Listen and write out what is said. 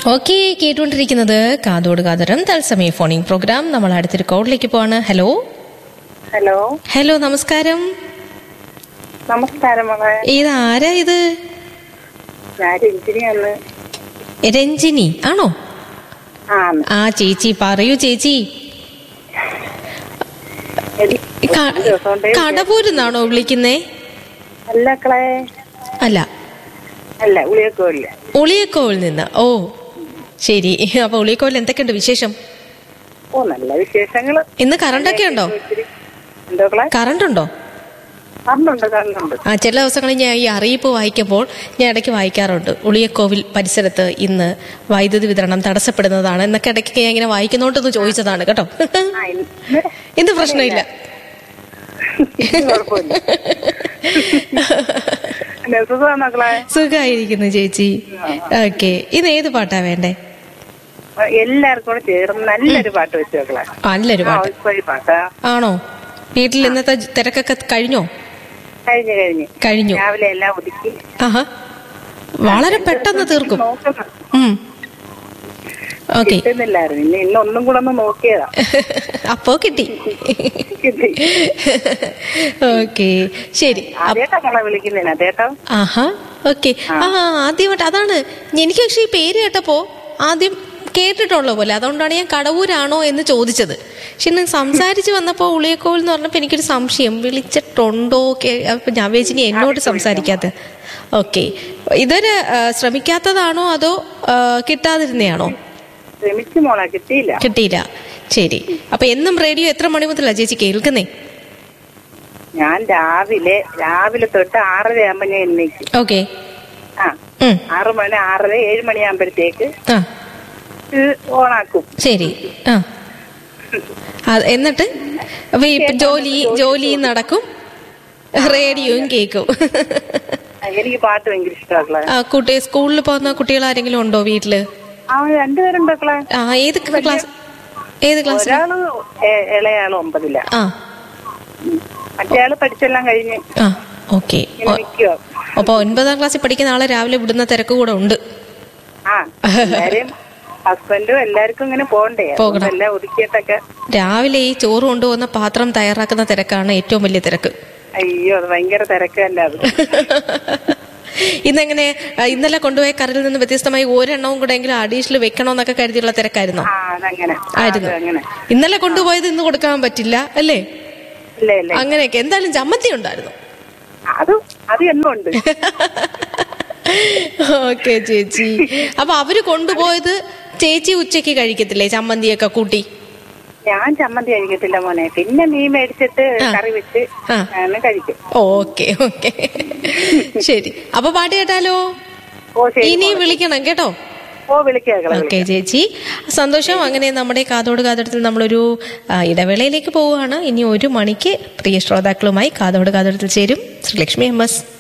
Okay കേട്ടുകൊണ്ടിരിക്കുന്നത് കാതോട് കാതരം തത്സമയ ഫോണിംഗ് പ്രോഗ്രാം നമ്മൾ അടുത്തൊരു കോളിലേക്ക് പോവാണ് ഹലോ ഹലോ ഹലോ നമസ്കാരം നമസ്കാരം മോളെ ഇത് ആരാ ഇത് ഞാൻ രഞ്ജിനിയാണ് രഞ്ജിനി ആണോ ആ ആ ചേച്ചി പറയൂ ചേച്ചി എടി, ക- ഒരു ദിവസം കൊണ്ടേ കടപൂരുന്നാണോ വിളിക്കുന്നേ അല്ല ക്കളെ അല്ല അല്ല ഉളിയക്കോല്ല ഉളിയക്കോവിൽ നിന്ന് ഓ ശരി അപ്പൊ ഉളിയക്കോവിൽ എന്തൊക്കെയുണ്ട് വിശേഷം ഓ നല്ല വിശേഷങ്ങള് ഇന്ന് കറണ്ടൊക്കെ ഉണ്ടോ ഇച്ചിരി- എന്തോ ക്കളെ കറണ്ട് ഉണ്ടോ കറണ്ടുണ്ട് കറണ്ടുണ്ട് ആ ചില ദിവസങ്ങളിൽ ഞാൻ ഈ അറിയിപ്പ് വായിക്കുമ്പോൾ ഞാൻ ഇടയ്ക്ക് വായിക്കാറുണ്ട് ഉളിയക്കോവിൽ പരിസരത്ത് ഇന്ന് വൈദ്യുതി വിതരണം തടസ്സപ്പെടുന്നതാണ് എന്നൊക്കെ ഇടയ്ക്ക് ഞാൻ ഇങ്ങനെ വായിക്കുന്നോണ്ടൊന്ന് ചോദിച്ചതാണ് കേട്ടോ ആ ഇന്ന് എന്ത് പ്രശ്നമില്ല കുഴപ്പമില്ല പിന്നെ സുഖമാണോ ക്കളെ സുഖമായിരിക്കുന്നു ചേച്ചി ഓക്കെ ഇത് ഏത് പാട്ടാ വേണ്ടേ എല്ലാവർക്കും കൂടെ ചേർന്ന് നല്ലൊരു പാട്ട് വെച്ചു ക്കളെ നല്ലൊരു പാട്ട് ഹൗസ് പാട്ടാ ആണോ വീട്ടിൽ ഇന്നത്തെ തിരക്കൊക്കെ കഴിഞ്ഞോ കഴിഞ്ഞു കഴിഞ്ഞു കഴിഞ്ഞു രാവിലെ എല്ലാം ഒതുക്കി ആഹാ വളരെ പെട്ടെന്ന് തീർക്കും നോക്കുന്നു ഓക്കെ കിട്ടുന്നില്ലായിരുന്നു ഇനി ഇന്ന് ഒന്നും കൂടെ ഒന്ന് നോക്കിയതാ അപ്പോ കിട്ടി കിട്ടി ഓക്കെ ശരി അതേട്ടാ കള വിളിക്കുന്നതിന് അതേട്ടോ ആഹാ ഓക്കെ ആ ആദ്യമായിട്ട് അതാണ് എനിക്ക് പക്ഷെ ഈ പേര് കേട്ടപ്പോ ആദ്യം കേട്ടിട്ടുള്ള പോലെ അതുകൊണ്ടാണ് ഞാൻ കടവൂരാണോ എന്ന് ചോദിച്ചത് പക്ഷെ ഇന്ന് സംസാരിച്ച് വന്നപ്പോൾ ഉളിയക്കോവിൽ എന്ന് പറഞ്ഞപ്പോൾ എനിക്കൊരു സംശയം വിളിച്ചിട്ടുണ്ടോ കേ- അപ്പൊ ഞാൻ വിചാരിച്ചു ഇനി എന്നോട് സംസാരിക്കാത്ത ഓക്കെ ഇതൊരു ആ, ശ്രമിക്കാത്തതാണോ അതോ ആ, കിട്ടാതിരുന്നയാണോ ശ്രമിച്ചു മോളെ കിട്ടിയില്ല കിട്ടിയില്ല ശരി അപ്പൊ എന്നും റേഡിയോ എത്ര മണി മുതലാ ചേച്ചി കേൾക്കുന്നേ ഞാൻ രാവിലെ രാവിലെ തൊട്ട് ആറര ആകുമ്പോ ഞാൻ എണ്ണീക്കും ഓക്കെ ആ ആറ് മണി ആറര ഏഴ് മണിയാകുമ്പോഴത്തേക്ക് ആ ഇത് ഓണാക്കും ശരി ആ അത് എന്നിട്ട് അപ്പൊ ഈ ജോലി ജോലി നടക്കും റേഡിയോയും കേൾക്കും ആ, എനിക്ക് പാട്ട് ഭയങ്കര ഇഷ്ടമാക്കളെ ആ കുട്ടി സ്കൂളിൽ പോകുന്ന കുട്ടികൾ ആരെങ്കിലും ഉണ്ടോ വീട്ടില് ആ രണ്ടുപേരുണ്ടാക്കളെ ആ ഏത് ക്ലാസ് ഏത് ക്ലാസ് ഒരാള് എ- ഇളയാള് ഒമ്പതില്ല ആ മറ്റേ ആള് പഠിച്ചെല്ലാം കഴിഞ്ഞ് ആ ഓക്കെ ഇങ്ങനെ നിൽക്കുക അപ്പൊ ഒൻപതാം ക്ലാസ്സിൽ പഠിക്കുന്ന ആളെ രാവിലെ വിടുന്ന തിരക്ക് കൂടെ ഉണ്ട് ആ എല്ലാരും ഹസ്ബൻഡും എല്ലാവർക്കും ഇങ്ങനെ പോണ്ടേ പോകണം. എല്ലാം ഒതുക്കിയിട്ടൊക്കെ രാവിലെ ഈ ചോറ് കൊണ്ടുപോകുന്ന പാത്രം തയ്യാറാക്കുന്ന തിരക്കാണ് ഏറ്റവും വലിയ തിരക്ക് അയ്യോ അത് ഭയങ്കര തിരക്കല്ല അത് ഇന്നെങ്ങനെ ആ, ഇന്നലെ കൊണ്ടുപോയ കറിയിൽ നിന്ന് വ്യത്യസ്തമായി ഒരെണ്ണവും കൂടെ എങ്കിലും അഡീഷണൽ വെക്കണമെന്നൊക്കെ കരുതിയുള്ള തിരക്കായിരുന്നോ ആ അതങ്ങനെ ആ, ആയിരുന്നു അതങ്ങനെ ഇന്നലെ കൊണ്ടുപോയത് ഇന്ന് കൊടുക്കാൻ പറ്റില്ല അല്ലേ ഇല്ല ഇല്ല അങ്ങനെയൊക്കെ എന്തായാലും ചമ്മന്തി ഉണ്ടായിരുന്നു അത് അത് എന്നും ഉണ്ട് ഓക്കെ ചേച്ചി അപ്പൊ അവര് കൊണ്ടുപോയത് ചേച്ചി ഉച്ചക്ക് കഴിക്കത്തില്ലേ ചമ്മന്തിയൊക്കെ കൂട്ടി ഞാൻ ചമ്മന്തി കഴിക്കത്തില്ല മോനെ പിന്നെ മീൻ മേടിച്ചിട്ട് കറി വെച്ച് ആ. ആണ് കഴിക്കും ഓക്കെ ഓക്കെ ശരി അപ്പൊ പാട്ട് കേട്ടാലോ ഓ ശരി ഇനി വിളിക്കണം കേട്ടോ ഓ വിളിക്കുക ഓക്കെ ചേച്ചി സന്തോഷം അങ്ങനെ നമ്മുടെ കാതോട് കാതോടത്തിൽ നമ്മളൊരു ആ, ഇടവേളയിലേക്ക് പോവുകയാണ് ഇനി ഒരു മണിക്ക് പ്രിയ ശ്രോതാക്കളുമായി കാതോട് കാതോടത്തിൽ ചേരും ശ്രീലക്ഷ്മി എം എസ്